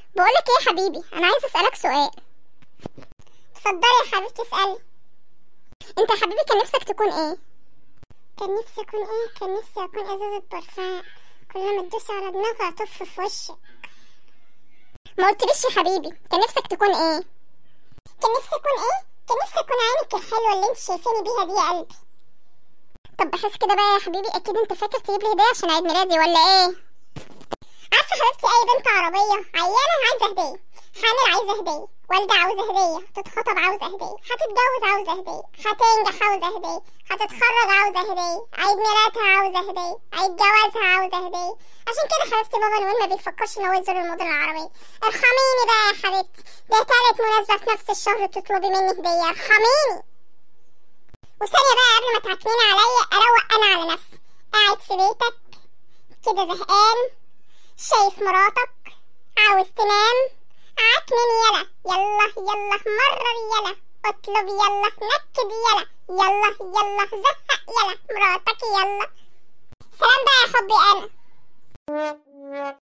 بقولك ايه يا حبيبي انا عايز اسالك سؤال اتفضلي يا حبيبتي اسالي انت يا حبيبي كان نفسك تكون ايه كان نفسي اكون ايه كان نفسي اكون ازازه برفان كل ما تدوسي على دماغي اطف في وشك ما قلتليش يا حبيبي كان نفسك تكون ايه كان نفسي اكون ايه كان نفسي اكون عينك الحلوه اللي انت شايفاني بيها دي يا قلبي طب بحس كده بقى يا حبيبي اكيد انت فاكر تجيب لي هديه عشان عيد ميلادي ولا ايه عارفه حبيبتي اي بنت عربيه عيانه عايزه هديه حامل عايزه هديه والده عاوزه هديه تتخطب عاوزه هديه هتتجوز عاوزه هديه هتنجح عاوزه هديه هتتخرج عاوزه هديه عيد ميلادها عاوزه هديه عيد جوازها عاوزه هديه عشان كده حبيبتي بابا نويل ما بيفكرش ان هو يزور المدن العربية ارحميني بقى يا حبيبتي ده تالت مناسبة في نفس الشهر تطلبي مني هدية ارحميني وثانية بقى قبل ما تعكنيني عليا اروق انا على نفسي قاعد في بيتك كده زهقان شايف مراتك عاوز تنام عكنن يلا يلا يلا مرر يلا اطلب يلا نكد يلا يلا يلا زهق يلا مراتك يلا سلام بقى يا حبي انا